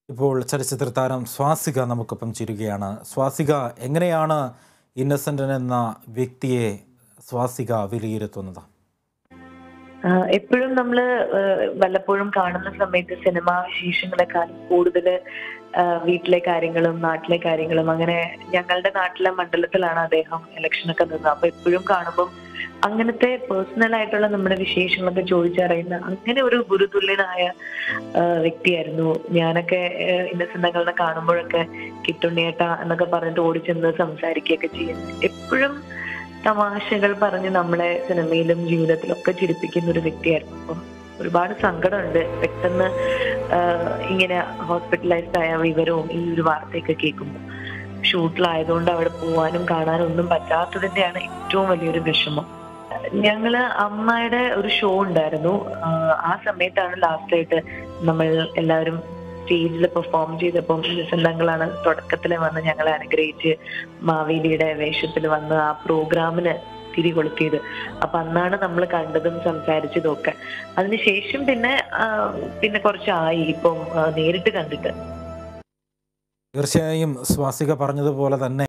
ഇപ്പോൾ ചലച്ചിത്ര താരം സ്വാസിക നമുക്കൊപ്പം ചേരുകയാണ് സ്വാസിക എങ്ങനെയാണ് ഇന്നസെൻ്റ് എന്ന വ്യക്തിയെ സ്വാസിക വിലയിരുത്തുന്നത് ആഹ് എപ്പോഴും നമ്മൾ വല്ലപ്പോഴും കാണുന്ന സമയത്ത് സിനിമാ വിശേഷങ്ങളെക്കാളും കൂടുതൽ വീട്ടിലെ കാര്യങ്ങളും നാട്ടിലെ കാര്യങ്ങളും അങ്ങനെ ഞങ്ങളുടെ നാട്ടിലെ മണ്ഡലത്തിലാണ് അദ്ദേഹം ഇലക്ഷനൊക്കെ നിന്നത് അപ്പൊ എപ്പോഴും കാണുമ്പം അങ്ങനത്തെ പേഴ്സണൽ ആയിട്ടുള്ള നമ്മുടെ വിശേഷങ്ങളൊക്കെ ചോദിച്ചറിയുന്ന അങ്ങനെ ഒരു ഗുരുതുല്യനായ ആഹ് വ്യക്തിയായിരുന്നു ഞാനൊക്കെ ഇന്നസെന്തങ്ങളെ കാണുമ്പോഴൊക്കെ കിട്ടുണ്ണിയേട്ട എന്നൊക്കെ പറഞ്ഞിട്ട് ഓടിച്ചെന്ന് സംസാരിക്കുകയൊക്കെ ചെയ്യുന്നു എപ്പോഴും തമാശകൾ പറഞ്ഞ് നമ്മളെ സിനിമയിലും ജീവിതത്തിലും ഒക്കെ ചിരിപ്പിക്കുന്ന ഒരു വ്യക്തിയായിരുന്നു അപ്പം ഒരുപാട് സങ്കടമുണ്ട് പെട്ടെന്ന് ആഹ് ഇങ്ങനെ ഹോസ്പിറ്റലൈസ്ഡ് ആയ വിവരവും ഈ ഒരു വാർത്തയൊക്കെ കേൾക്കുമ്പോൾ ഷൂട്ടിലായതുകൊണ്ട് അവിടെ പോവാനും കാണാനും ഒന്നും പറ്റാത്തതിന്റെയാണ് ഏറ്റവും വലിയൊരു വിഷമം ഞങ്ങള് അമ്മയുടെ ഒരു ഷോ ഉണ്ടായിരുന്നു ആഹ് ആ സമയത്താണ് ലാസ്റ്റ് ആയിട്ട് നമ്മൾ എല്ലാവരും സ്റ്റേജിൽ പെർഫോം ചെയ്തപ്പം നിസന്തങ്ങളാണ് തുടക്കത്തിൽ വന്ന് ഞങ്ങളെ അനുഗ്രഹിച്ച് മാവേലിയുടെ വേഷത്തിൽ വന്ന് ആ പ്രോഗ്രാമിന് തിരികൊളുത്തിയത് അപ്പൊ അന്നാണ് നമ്മൾ കണ്ടതും സംസാരിച്ചതും ഒക്കെ അതിനുശേഷം പിന്നെ ആ, പിന്നെ കുറച്ചായി ഇപ്പം ആ, നേരിട്ട് കണ്ടിട്ട് തീർച്ചയായും സ്വാസിക പറഞ്ഞതുപോലെ തന്നെ